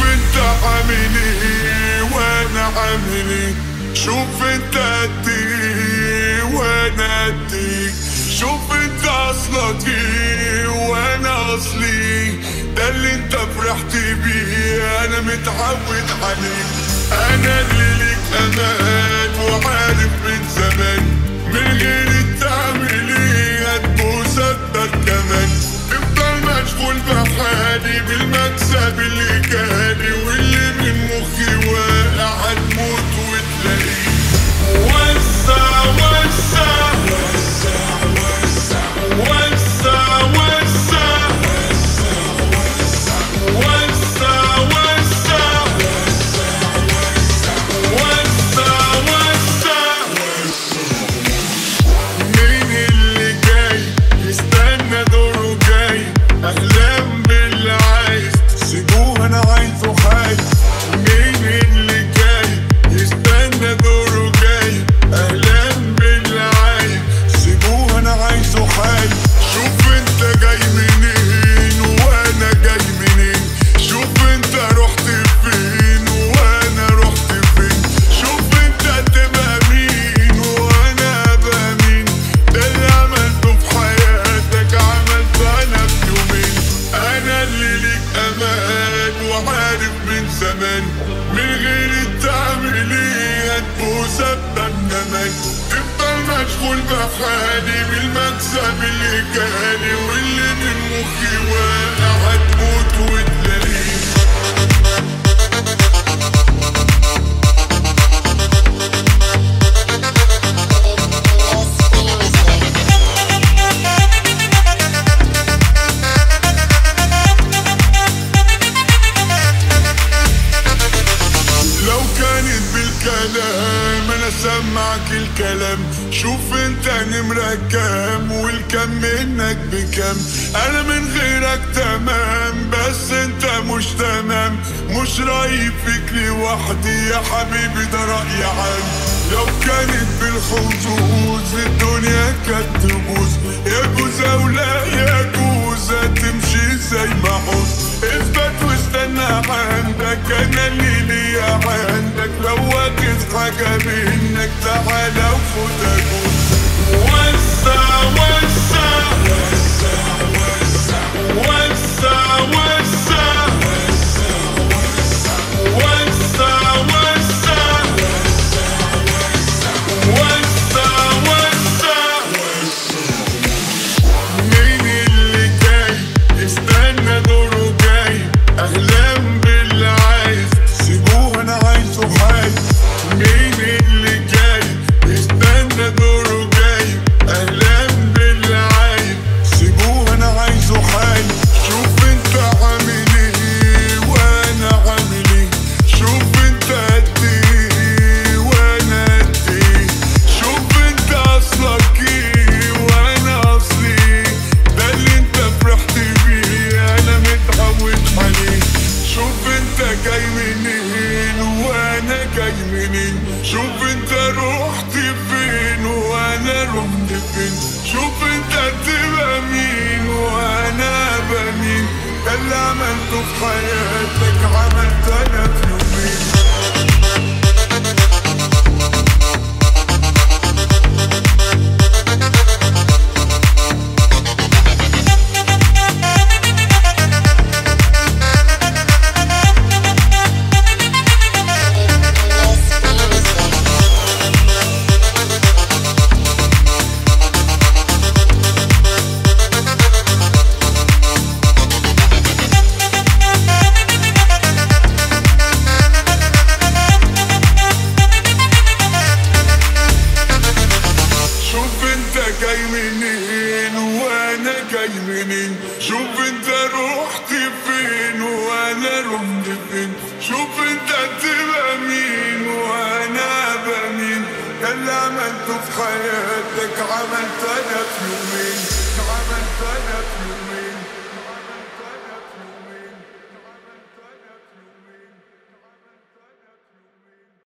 انت عامل ايه وانا عامل ايه شوف انت قد ايه وانا قد ايه شوف انت اصلك ايه وانا اصلي ده اللي انت فرحت بيه انا متعود عليه انا اللي ليك امان وعارف من زمان من غير التعمل ايه هتبوس اكتر كمان تفضل مشغول بحالي بالمكسب اللي جالي واللي من مخي واقع هتموت وتلاقيه وسع وسع وسع وسع وسع وسع وسع وسع مين اللي جاي يستنى دوره جاي احلام باللي عايز سيبوه انا عايزه حي مين اللي جاي يستنى دوره جاي احلام باللي عايز سيبوه انا عايزه حي شوف انت جاي منين وانا جاي منين شوف انت رحت فين وانا رحت فين شوف انت تبقى مين وانا ابقى مين ده اللي عملته في حياتك عملته انا في يومين انا اللي ليك امان وعارف من زمان من غير التعمل ايه هتبوس ابقى كمان تفضل مشغول بحالي بالمكسب اللي جالي واللي من مخي واقع هتموت وتلاقيه لو كانت بالكلام انا سمعك الكلام شوف انت نمرة كام والكم منك بكام انا من غيرك تمام بس انت مش تمام مش رايب فيك لوحدي يا حبيبي ده رأي عام لو كانت بالحظوظ الدنيا كانت تبوظ يجوز او لا يجوز هتمشي زي ما عوز اثبت واستنى عندك انا اللي ليا عندك لو واخد حاجة منك تعالى وخد اجوز وسع وسع وسع وسع وسع وسع وسع وسع مين اللي جاي استنى دوره جاي احلام باللي عايز سيبوه انا عايزه حي مين اللي جاي استنى دوره جاي احلام باللي عايز سيبوه انا عايزه حي شوف انت عامل ايه وانا عامل ايه شوف انت قد ايه وانا قد ايه شوف انت اصلك ايه وانا اصلي ده اللي انت فرحت بيه انا متعود عليه شوف انت جاي منين وانا جاي منين شوف انت رحت فين وانا رحت فين شوف انت تبقى مين وانا ابقى مين ده اللي عملته في حياتك عملت انا في يومين شوف انت جاي منين وانا جاي منين شوف انت رحت فين وانا رحت فين شوف انت تبقى مين وانا ابقى مين ده اللي عملته في حياتك عملت انا في يومين عملت انا في